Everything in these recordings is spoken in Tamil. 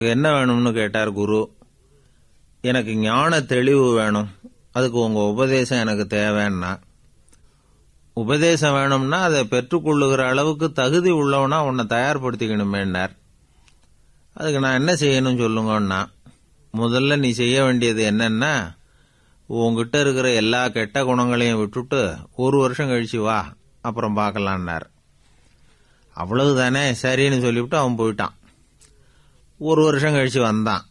என்ன வேணும்னு கேட்டார் குரு எனக்கு ஞான தெளிவு வேணும் அதுக்கு உங்க உபதேசம் எனக்கு தேவைன்னா உபதேசம் வேணும்னா அதை பெற்றுக்கொள்ளுகிற அளவுக்கு தகுதி உள்ளவனா உன்னை தயார்படுத்திக்கணுமேன்னார் அதுக்கு நான் என்ன செய்யணும் சொல்லுங்கன்னா முதல்ல நீ செய்ய வேண்டியது என்னன்னா உங்ககிட்ட இருக்கிற எல்லா கெட்ட குணங்களையும் விட்டுட்டு ஒரு வருஷம் கழிச்சு வா அப்புறம் பார்க்கலான்னார் அவ்வளவுதானே சரின்னு சொல்லிவிட்டு அவன் போயிட்டான் ஒரு வருஷம் கழிச்சு வந்தான்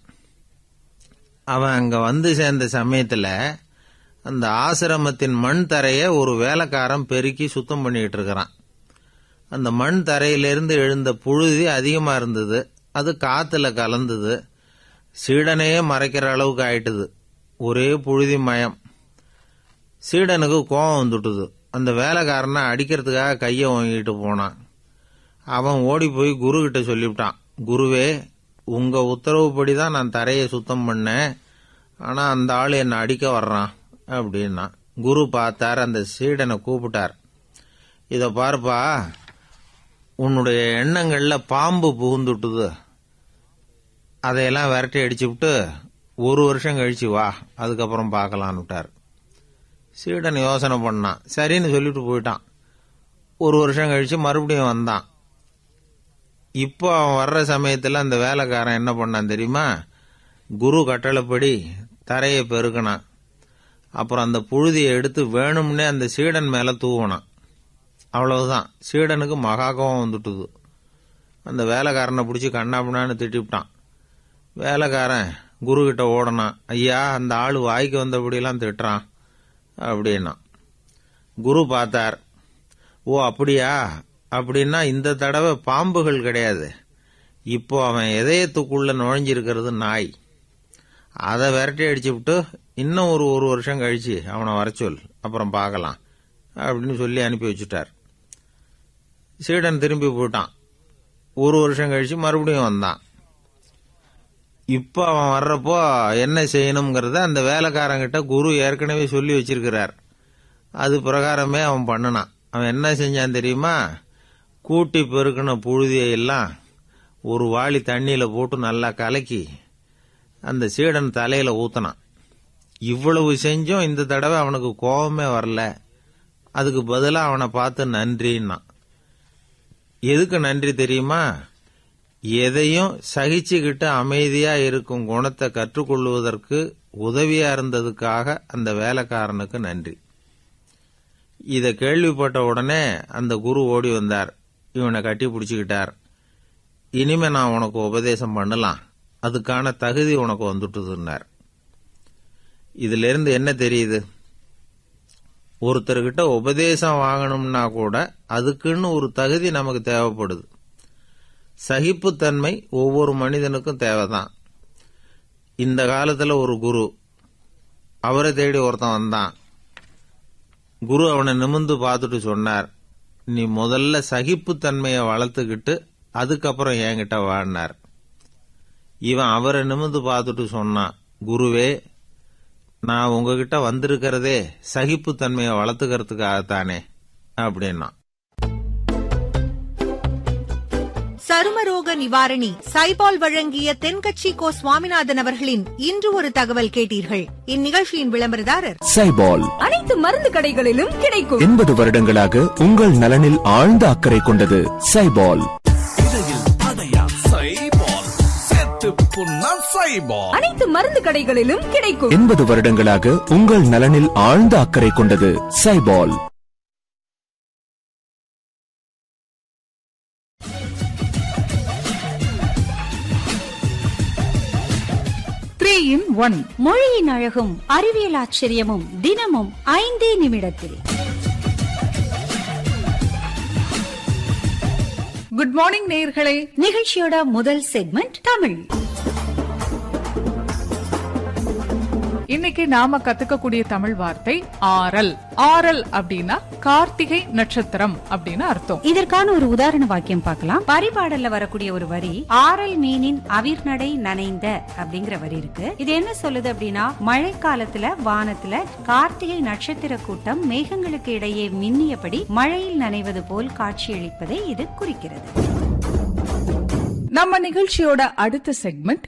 அவன் அங்க வந்து சேர்ந்த சமயத்துல அந்த ஆசிரமத்தின் மண் தரைய ஒரு வேலைக்காரன் பெருக்கி சுத்தம் பண்ணிட்டு இருக்கிறான் அந்த மண் தரையிலிருந்து எழுந்த புழுதி அதிகமா இருந்தது அது காத்துல கலந்தது சீடனையே மறைக்கிற அளவுக்கு ஆயிட்டுது ஒரே புழுதி மயம் சீடனுக்கு கோபம் வந்துட்டுது அந்த வேலைக்காரனை அடிக்கிறதுக்காக கையை வாங்கிட்டு போனான் அவன் ஓடி போய் குரு கிட்ட சொல்லிவிட்டான் குருவே உங்க உத்தரவுப்படி தான் நான் தரையை சுத்தம் பண்ணேன் ஆனா அந்த ஆள் என்னை அடிக்க வர்றான் அப்படின்னா குரு பார்த்தார் அந்த சீடனை கூப்பிட்டார் இத பாருப்பா உன்னுடைய எண்ணங்கள்ல பாம்பு புகுந்துட்டுது அதையெல்லாம் விரட்டி அடிச்சு விட்டு ஒரு வருஷம் கழிச்சு வா அதுக்கப்புறம் பார்க்கலான்னு விட்டார் சீடன் யோசனை பண்ணான் சரின்னு சொல்லிட்டு போயிட்டான் ஒரு வருஷம் கழிச்சு மறுபடியும் வந்தான் இப்போ அவன் வர்ற சமயத்தில் அந்த வேலைக்காரன் என்ன பண்ணான் தெரியுமா குரு கட்டளைப்படி தரையை பெருக்கினான் அப்புறம் அந்த புழுதியை எடுத்து வேணும்னே அந்த சீடன் மேல தூவினான் அவ்வளவுதான் சீடனுக்கு மகா கோபம் வந்துட்டுது அந்த வேலைக்காரனை பிடிச்சி கண்ணாபின்னான்னு திட்டிவிட்டான் வேலைக்காரன் குரு கிட்ட ஓடனான் ஐயா அந்த ஆள் வாய்க்கு வந்தபடியெல்லாம் திட்டுறான் அப்படின்னா குரு பார்த்தார் ஓ அப்படியா அப்படின்னா இந்த தடவை பாம்புகள் கிடையாது இப்போ அவன் இதயத்துக்குள்ள நுழைஞ்சிருக்கிறது நாய் அதை விரட்டி அடிச்சு விட்டு இன்னும் ஒரு ஒரு வருஷம் கழிச்சு அவனை வர சொல் அப்புறம் பார்க்கலாம் அப்படின்னு சொல்லி அனுப்பி வச்சுட்டார் சீடன் திரும்பி போயிட்டான் ஒரு வருஷம் கழிச்சு மறுபடியும் வந்தான் இப்போ அவன் வர்றப்போ என்ன செய்யணுங்கிறத அந்த வேலைக்காரங்கிட்ட குரு ஏற்கனவே சொல்லி வச்சிருக்கிறார் அது பிரகாரமே அவன் பண்ணினான் அவன் என்ன செஞ்சான் தெரியுமா கூட்டி பெருக்கின புழுதியை எல்லாம் ஒரு வாளி தண்ணியில போட்டு நல்லா கலக்கி அந்த சீடன் தலையில ஊத்தினான் இவ்வளவு செஞ்சும் இந்த தடவை அவனுக்கு கோபமே வரல அதுக்கு பதிலா அவனை பார்த்து நன்றின்னான் எதுக்கு நன்றி தெரியுமா எதையும் சகிச்சுக்கிட்டு அமைதியா இருக்கும் குணத்தை கற்றுக்கொள்வதற்கு உதவியா இருந்ததுக்காக அந்த வேலைக்காரனுக்கு நன்றி இத கேள்விப்பட்ட உடனே அந்த குரு ஓடி வந்தார் இவனை கட்டி பிடிச்சுக்கிட்டார் இனிமே நான் உனக்கு உபதேசம் பண்ணலாம் அதுக்கான தகுதி உனக்கு வந்துட்டுதுன்னார் இதுல இருந்து என்ன தெரியுது ஒருத்தர்கிட்ட உபதேசம் வாங்கணும்னா கூட அதுக்குன்னு ஒரு தகுதி நமக்கு தேவைப்படுது சகிப்புத்தன்மை ஒவ்வொரு மனிதனுக்கும் தேவைதான் இந்த காலத்துல ஒரு குரு அவரை தேடி ஒருத்தன் வந்தான் குரு அவனை நிமிந்து பார்த்துட்டு சொன்னார் நீ முதல்ல சகிப்புத்தன்மையை வளர்த்துக்கிட்டு அதுக்கப்புறம் என்கிட்ட வாடினார் இவன் அவரை நிமிந்து பார்த்துட்டு சொன்னான் குருவே நான் உங்ககிட்ட வந்திருக்கிறதே சகிப்புத்தன்மையை வளர்த்துக்கிறதுக்காகத்தானே அப்படின்னா சருமரோக நிவாரணி சைபால் வழங்கிய தென்கட்சி கோ சுவாமிநாதன் அவர்களின் இன்று ஒரு தகவல் கேட்டீர்கள் இந்நிகழ்ச்சியின் விளம்பரதாரர் சைபால் அனைத்து மருந்து கடைகளிலும் கிடைக்கும் எண்பது வருடங்களாக உங்கள் நலனில் ஆழ்ந்த அக்கறை கொண்டது சைபால் அனைத்து மருந்து கடைகளிலும் கிடைக்கும் எண்பது வருடங்களாக உங்கள் நலனில் ஆழ்ந்த அக்கறை கொண்டது சைபால் த்ரீ இன் ஒன் மொழியின் அழகும் அறிவியல் ஆச்சரியமும் தினமும் ஐந்தே நிமிடத்தில் குட் மார்னிங் நேயர்களே நிகழ்ச்சியோட முதல் செக்மெண்ட் தமிழ் இன்னைக்கு நாம கத்துக்கக்கூடிய தமிழ் வார்த்தை ஆரல் ஆரல் அப்படின்னா கார்த்திகை நட்சத்திரம் அப்படின்னு அர்த்தம் இதற்கான ஒரு உதாரண வாக்கியம் பார்க்கலாம் பரிபாடல்ல வரக்கூடிய ஒரு வரி ஆரல் மீனின் அவிர்நடை நனைந்த அப்படிங்கிற வரி இருக்கு இது என்ன சொல்லுது அப்படின்னா மழை காலத்துல வானத்துல கார்த்திகை நட்சத்திர கூட்டம் மேகங்களுக்கு இடையே மின்னியபடி மழையில் நனைவது போல் காட்சியளிப்பதை இது குறிக்கிறது நம்ம நிகழ்ச்சியோட அடுத்த செக்மெண்ட்